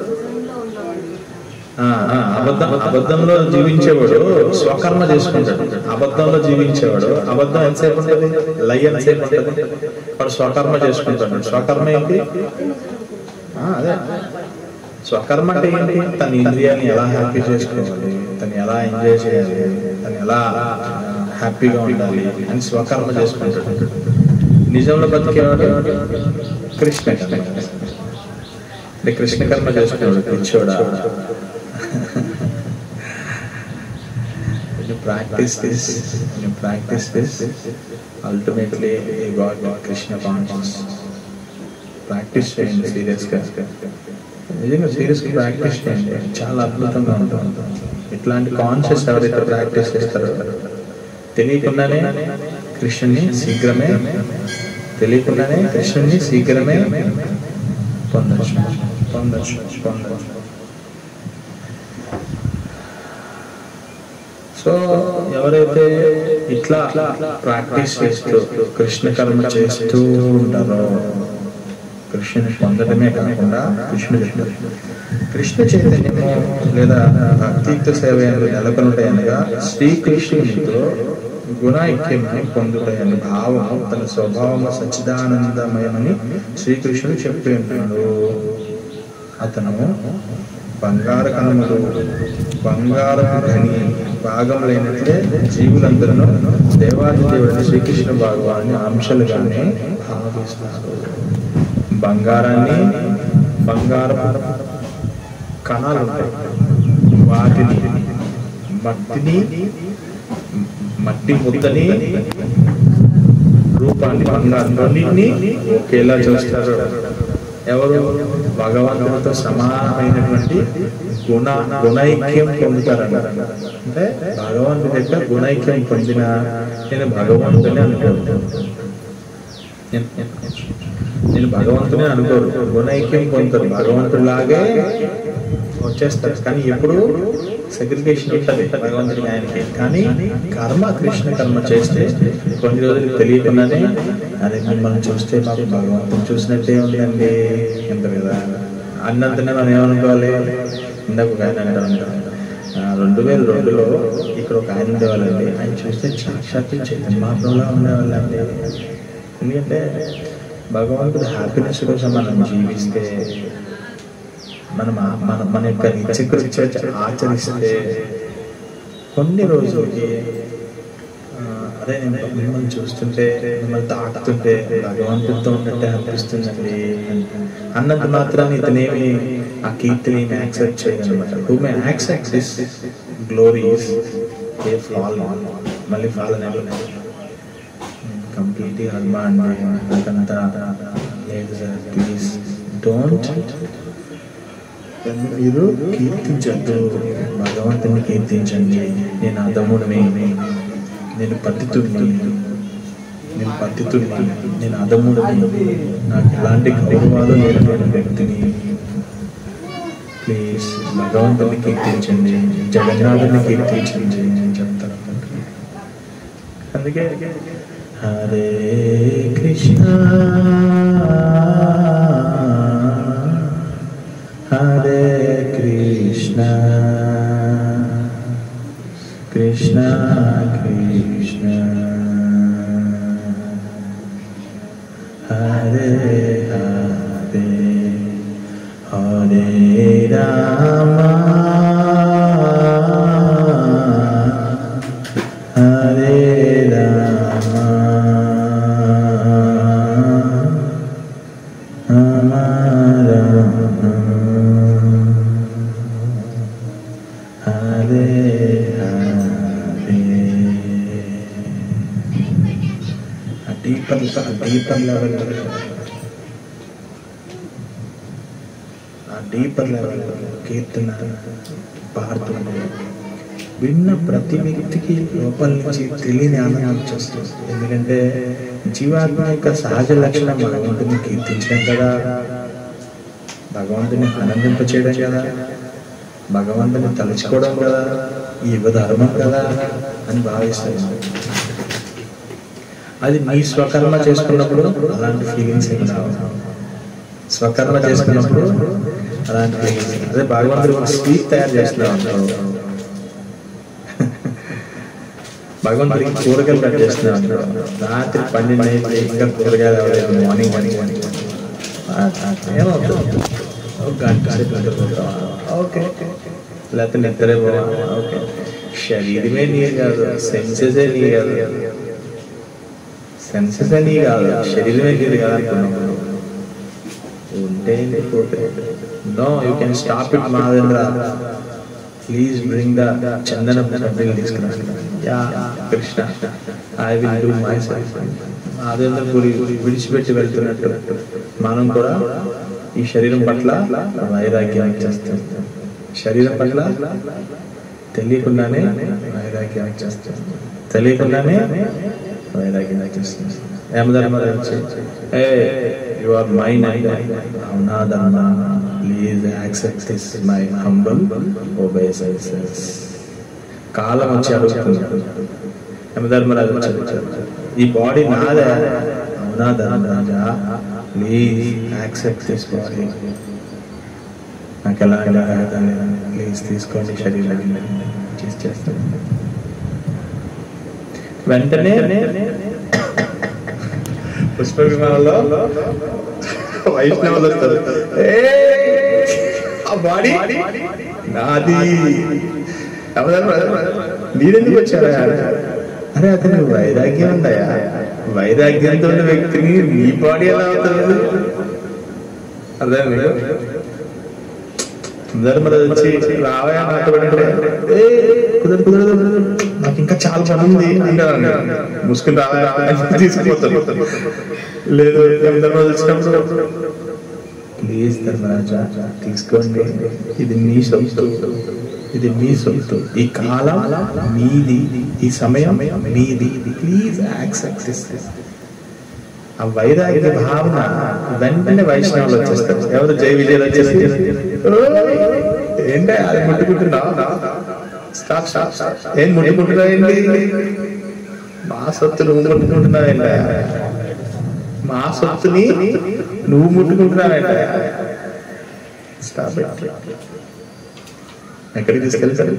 A: ఆ, ఆ, అబద్ధం అబద్ధంలో జీవించేవాడు స్వకర్మ చేసుకుంటాడు అబద్ధంలో జీవించేవాడు అబద్ధం ఎంతసేపు ఉంటుంది లై ఎంతసేపు ఉంటుంది వాడు స్వకర్మ చేసుకుంటాడు స్వకర్మ ఏంటి ఆ, అదే స్వకర్మ అంటే ఏంటి తన ఇంద్రియాన్ని ఎలా హ్యాపీ చేసుకోవాలి తను ఎలా ఎంజాయ్ చేయాలి తను ఎలా హ్యాపీగా ఉండాలి అని స్వకర్మ చేసుకుంటాడు నిజంలో బతికేవాడు కృష్ణ కర్మ అంటే కృష్ణ కర్మ చేసుకున్నాడు పిచ్చోడా When you practice this, when you practice this, ultimately you got Krishna conscious. Practice చేయండి సీరియస్గా నిజంగా సీరియస్గా ప్రాక్టీస్ చేయండి చాలా అద్భుతంగా ఉంటుంది ఇట్లాంటి కాన్షియస్ ఎవరైతే ప్రాక్టీస్ చేస్తారో తెలియకుండానే కృష్ణుని శీఘ్రమే తెలియకుండానే కృష్ణుని శీఘ్రమే పొందొచ్చు పొందొచ్చు పొందొచ్చు సో ఎవరైతే ఇట్లా ప్రాక్టీస్ చేస్తూ కృష్ణ కర్మ చేస్తూ ఉంటారో కృష్ణుని పొందడమే కాకుండా కృష్ణుడు కృష్ణ చైతన్యము లేదా భక్తియుక్త సేవ నెలకొనుటాయి అనగా శ్రీకృష్ణునితో గుణైక్యమని పొందుతాయని భావం తన స్వభావము సచ్చిదానందమయమని శ్రీకృష్ణుడు చెప్పి ఉన్నాడు అతను బంగారు కణములు బంగారు ధని భాగం లేనట్లే జీవులందరూ దేవాది దేవుడిని శ్రీకృష్ణ భగవాన్ని అంశాలుగానే భావిస్తారు బంగారాన్ని బంగారం కణాలు ఉంటాయి వాటిని మట్టిని మట్టి ముద్దని రూపాన్ని బంగారం రెండింటిని ఒకేలా చూస్తారు ఎవరు భగవంతునితో సమానమైనటువంటి గుణ గుణైక్యం పొందుతారన్నారు అంటే భగవంతుని యొక్క గుణైక్యం పొందిన నేను భగవంతుని అనుకోను నేను భగవంతుని అనుకోరు గుణైక్యం పొందుతారు భగవంతుడిలాగే వచ్చేస్తారు కానీ ఎప్పుడు సెగ్రిగేషన్ ఉంటుంది భగవంతుడికి ఆయనకి కానీ కర్మ కృష్ణ కర్మ చేస్తే కొన్ని రోజులు తెలియకుండానే అదే మిమ్మల్ని చూస్తే మాకు భగవంతుని చూసినట్టే ఉందండి ఎంత కదా అన్నంతనే మనం ఏమనుకోవాలి ఇందాక ఒక ఆయన అంటారు అంటారు ఆ, రెండు వేల రెండులో ఇక్కడ ఒక ఆయన ఉండేవాళ్ళండి ఆయన చూస్తే సాక్షాత్ చైతన్య మహాప్రభులా ఉండేవాళ్ళండి ఎందుకంటే భగవంతుడు హ్యాపీనెస్ కోసం మనం జీవిస్తే మనం ఆ- మన మన యొక్క నిత్యకృత్య ఆచరిస్తే కొన్ని రోజులకి ఆ, అదే నేను మిమ్మల్ని చూస్తుంటే మిమ్మల్ని తాకుతుంటే భగవంతుడితో ఉన్నట్టే అనిపిస్తుందండి అన్నంత మాత్రాన్ని ఇతనేమి ఆ కీర్తిని యాక్సెప్ట్ చేయగలమాట who may accept this glories a fall మళ్ళీ ఫాల్ అనేది కంప్లీట్గా అల్మా అండి నాకంతా లేదు సార్ ప్లీజ్ డోంట్ మీరు కీర్తించద్దు భగవంతుని కీర్తించండి నేను అదముడిని నేను పతితుడిని నేను పతితుడిని నేను అదముడిని నాకు ఎలాంటి గౌరవాలు లేనటువంటి వ్యక్తిని ప్లీజ్ భగవంతుని కీర్తించండి జగన్నాథుని కీర్తించండి అని చెప్తాను అందుకే హరే కృష్ణ హరే కృష్ణ కృష్ణ కృష్ణ హరే హరే హరే రామ హరే రామ రామ రామ హరే హరే ఆ డీపర్ ఆ డీపర్ లెవెల్ ఆ డీపర్ లెవెల్ కీర్తన పాడుతుండే విన్న ప్రతి వ్యక్తికి లోపల నుంచి తెలియని ఆనందం వచ్చేస్తుంది ఎందుకంటే జీవాత్మ యొక్క సహజ లక్షణం భగవంతుని కీర్తించడం కదా భగవంతుని ఆనందింపచేయడం కదా భగవంతుని తలుచుకోవడం కదా ఈ యువ ధర్మం కదా అని భావిస్తాను అది నీ స్వకర్మ చేసుకున్నప్పుడు అలాంటి ఫీలింగ్స్ ఏమి రావు స్వకర్మ చేసుకున్నప్పుడు అలాంటి ఫీలింగ్స్ అదే భగవంతుడు ఒక స్వీట్ తయారు చేస్తున్నావు భగవంతుడికి కూరగాయలు కట్ చేస్తున్నావు రాత్రి పన్నెండు అయింది ఇంకా కూరగాయలు అవ్వలేదు మార్నింగ్ మార్నింగ్ మార్నింగ్ ఏమవుతుంది ఒక గంట సేపు నిద్రపోతావా ఓకే లేకపోతే నిద్రే ఓకే శరీరమే నీ కాదు సెన్సెసే నీ కాదు సెన్సెస్ నీ కాదు శరీరమే నీది కాదు అనుకున్నావు ఉంటే ఏంటి, పోతే no you can stop it Mahadendra please bring the చందన సభ్యులు తీసుకురా yeah Krishna I will do myself Mahadendra గురి విడిచిపెట్టి వెళ్తున్నట్టు మనం కూడా ఈ శరీరం పట్ల వైరాగ్యం చేస్తాం శరీరం పట్ల తెలియకుండానే వైరాగ్యం చేస్తాం తెలియకుండానే వైరాగ్యం చేస్తాం Yamadharma hey you are mine అవునా దానా please accept this my humble obeisance కాలం వచ్చి అడుగుతున్నాడు యమధర్మరాజు వచ్చి అడుగుతాడు. ఈ బాడీ నాదే అవునా ధర్మరాజా ప్లీజ్ యాక్సెప్ట్ దిస్ బాడీ నాకు ఎలా ప్లీజ్ తీసుకోండి శరీరాన్ని చేసి చేస్తాను వెంటనే పుష్ప విమానంలో వైష్ణవులు వస్తారు "ఏయ్, ఆ బాడీ నాది మీరెందుకు వచ్చారా అరే అతను వైరాగ్యం ఉందయా వైరాగ్యంతో ఉన్న వ్యక్తిని నీ బాడీ ఎలా అవుతుంది అర్థం ధర్మరాజు వచ్చి రావయా నాతో అంటే "ఏ, కుదరదు కుదరదు కుదరదు. నాకు ఇంకా చాలా పని ఉంది అంటారు ముసుకుని రావయా అని తీసుకుపోతారు లేదు ధర్మరాజు వచ్చినప్పుడు ప్లీజ్ ధర్మరాజా తీసుకోండి ఇది మీ సొత్తు ఇది మీ సొత్తు ఈ కాలం మీది ఈ సమయం మీది ప్లీజ్ యాక్సెప్ట్ దిస్ ఆ వైరాగ్య భావన వెంటనే వైష్ణవులు వచ్చేస్తారు ఎవరు జై విజయలు వచ్చేసి "ఓయ్, ఏంటి అది ముట్టుకుంటున్నావు స్టాప్ స్టాప్ స్టాప్ ఏం ముట్టుకుంటున్నావు మా సొత్తు నువ్వు ముట్టుకుంటున్నావు మా సొత్తుని నువ్వు ముట్టుకుంటున్నావేంట స్టాప్ ఎక్కడికి తీసుకెళ్తారు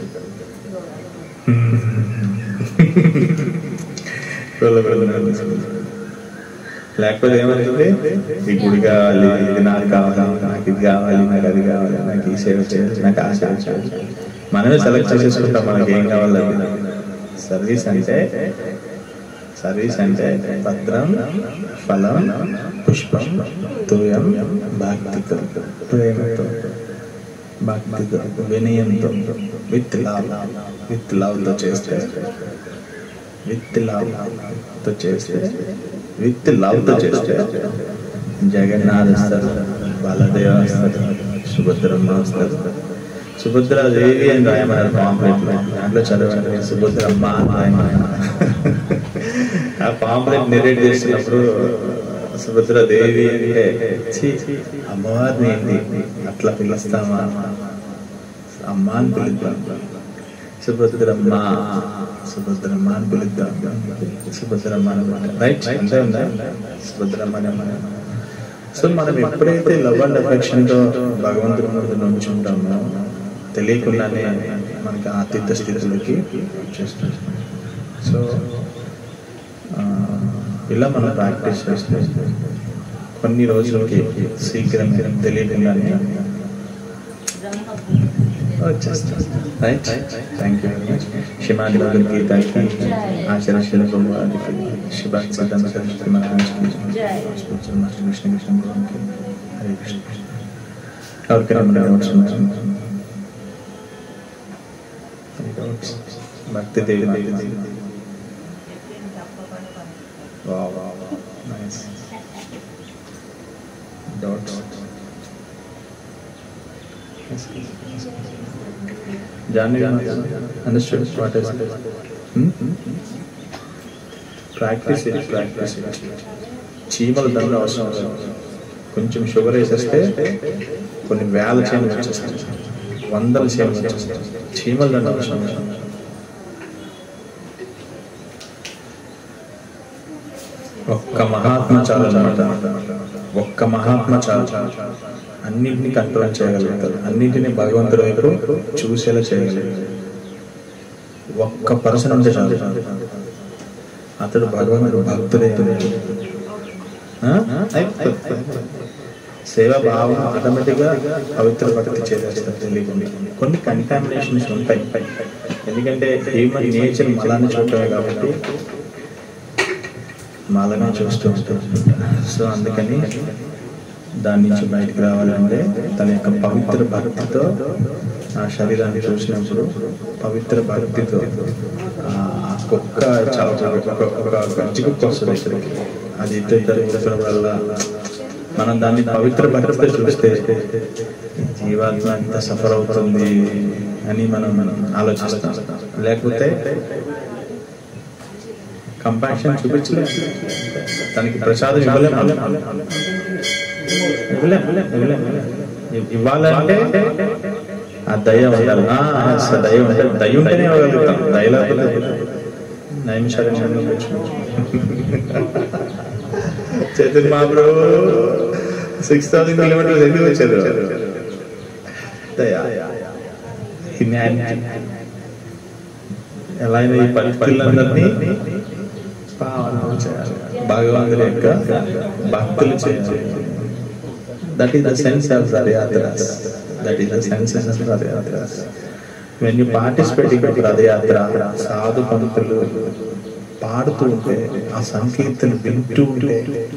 A: వెళ్ళగలుగుతున్నాను లేకపోతే ఏమైంది ఈ గుడి కావాలి ఇది నాకు కావాలి నాకు ఇది కావాలి నాకు అది కావాలి నాకు ఈ సేవ చేయాలి నాకు ఆ సేవ చేయాలి మనమే సెలెక్ట్ చేసేసుకుంటాం మనకి ఏం కావాలి అది. సర్వీస్ అంటే సర్వీస్ అంటే పత్రం ఫలం పుష్పం తోయం భక్తితో ప్రేమతో భక్తితో వినయంతో విత్ లవ్ విత్ లవ్తో చేస్తే విత్ లవ్తో చేస్తే విత్ లవ్తో చేస్తే జగన్నాథ్ వస్తారు బాలదేవ వస్తారు సుభద్రమ్మ వస్తారు సుభద్రాదేవి అని రాయమన్నారు పాంప్లెట్ దాంట్లో చదవండి సుభద్రమ్మ అని రాయమన్నారు ఆ పాంప్లెట్ నెరేట్ చేసినప్పుడు సుభద్రాదేవి అంటే ఛీ, అమ్మవారిని ఏంటి అట్లా పిలుస్తామా అమ్మ అని పిలుద్దాం సుభద్రమ్మ సుభద్రమ్మ అని పిలుద్దాం సుభద్రమ్మ అనమాట రైట్ అంతే ఉందా సుభద్రమ్మ అని అన్నమాట. సో మనం ఎప్పుడైతే లవ్ అండ్ అఫెక్షన్ తో భగవంతుడి ముందు నుంచుంటామో తెలియకుండానే మనకి ఆతిథ్య స్థితిలోకి వచ్చేస్తుంది సో ఆ, ఇలా మనం ప్రాక్టీస్ చేస్తే కొన్ని రోజులకి శీఘ్రం తెలియకుండానే వచ్చేస్తాం right thank you very much Shivani భగవద్గీతకి ఆచార్య శిల భగవానికి శివాకి సిద్ధాంత సరస్వతి మహారాజ్కి మాస్టర్ కృష్ణ కృష్ణ భగవాన్కి హరే కృష్ణ ఎవరికైనా ఏమైనా డౌట్స్ ఉన్నాయా? Doubts Bhakti Devi Bhakti Devi wow wow nice doubts Janvi, understood what is hmm? Practice ఇది ప్రాక్టీస్ చీమలు దండ అవసరం లేదు కొంచెం షుగర్ వేసేస్తే కొన్ని వేల చీమలు వచ్చేస్తాయి వందల చీమలు వచ్చేస్తాయి చీమల దండ అవసరం లేదు ఒక్క మహాత్మ చాలు అనమాట ఒక్క మహాత్మ చాలు అన్నింటినీ కంట్రోల్ చేయగలుగుతారు అన్నింటినీ భగవంతుడి వైపు చూసేలా చేయగలుగుతారు ఒక్క పర్సన్ ఉంటే చాలు అతడు భగవంతుడు భక్తుడే ఆ? సేవ భావం ఆటోమేటిక్ గా పవిత్ర భక్తి చేసేస్తారు తెలియకుండా కొన్ని కంటామినేషన్స్ ఉంటాయి ఎందుకంటే హ్యూమన్ నేచర్ మలాన్ని చూడటమే కాబట్టి మాలనే చూస్తూ ఉంటాం సో అందుకని దాని నుంచి బయటకు రావాలంటే తన యొక్క పవిత్ర భక్తితో ఆ శరీరాన్ని చూసినప్పుడు పవిత్ర భక్తితో ఆ కుక్క చాలా ఒక ఒక గజ్జి కుక్క వస్తుంది ఇక్కడికి అది ఇద్దరు ఇద్దరు కూర్చున్నప్పుడల్లా మనం దాన్ని పవిత్ర భక్తితో చూస్తే ఈ జీవాత్మ ఎంత సఫర్ అవుతుంది అని మనం మనం ఆలోచిస్తాం లేకపోతే కంపాషన్ చూపించలేం తనకి ప్రసాదం ఇవ్వలేం ఇవ్వలేం ఇవ్వలేం ఇవ్వలేం. ఇవ్వాలంటే ఆ దయ ఉండాలి ఆ, అసలు దయ ఉండాలి దయ ఉంటేనే ఇవ్వగలుగుతాం దయ లేకపోతే నైమిషాలు Chaitanya Mahaprabhu six thousand kilometres ఎందుకు వచ్చారు దయ హ్యుమానిటీ ఎలా అయినా ఈ పరిస్థితులందరినీ పావనం చేయాలి భగవంతుడి యొక్క భక్తులు చేయాలి that is the sense of Rathayatra that is the sense of Rathayatra when you participate in Rathayatra సాధు పంతులు పాడుతూ ఉంటే ఆ సంకీర్తన వింటూ ఉంటే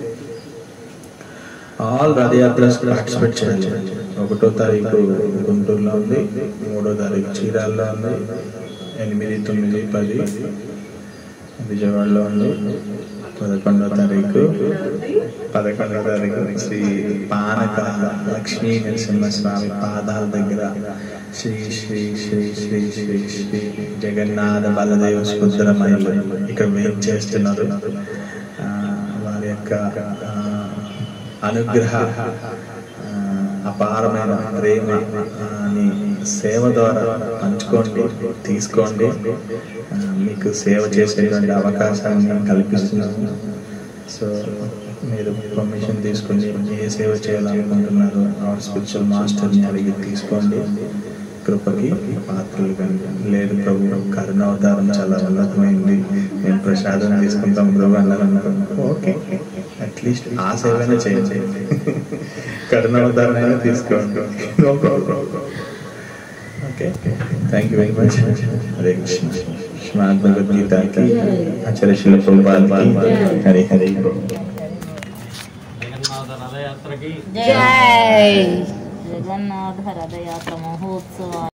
A: ఆల్ రథయాత్రస్ పార్టిసిపేట్ చేయాలి ఒకటో తారీఖు గుంటూరులో ఉంది మూడో తారీఖు చీరాల్లో ఉంది ఎనిమిది తొమ్మిది పది విజయవాడలో ఉంది పదకొండో తారీఖు పదకొండో తారీఖు శ్రీ పానక లక్ష్మీ నరసింహస్వామి పాదాల దగ్గర శ్రీ శ్రీ శ్రీ శ్రీ శ్రీ శ్రీ జగన్నాథ బలదేవ సుభద్రమయులు ఇక్కడ వెయిట్ చేస్తున్నారు ఆ, వారి యొక్క ఆ, అనుగ్రహ ఆ, అపారమైన ప్రేమ ఆ, ని సేవ ద్వారా పంచుకోండి తీసుకోండి ఆ, మీకు సేవ చేసేటువంటి అవకాశాన్ని కల్పిస్తున్నాము సో మీరు పర్మిషన్ తీసుకుని ఏ సేవ చేయాలనుకుంటున్నారు ఆ స్పిరిచువల్ మాస్టర్ని అడిగి తీసుకోండి కృపకి పాత్రలు కనుక లేదు ప్రభు కరుణావతారం చాలా ఉన్నతమైంది మేము ప్రసాదం తీసుకుంటాం ప్రభు అన్నారు ఓకే అట్లీస్ట్ ఆ సేవనే చేయండి కరుణావతారం అయినా తీసుకోండి no problem okay thank you very much Hare Krishna Shrimad భగవద్గీతకి ఆచార్య శిల ప్రభుపాదకి హరి హరి
B: జగన్నాథ రథయాత్రకి
C: జై జగన్నాథ రథయాత్ర మహోత్సవ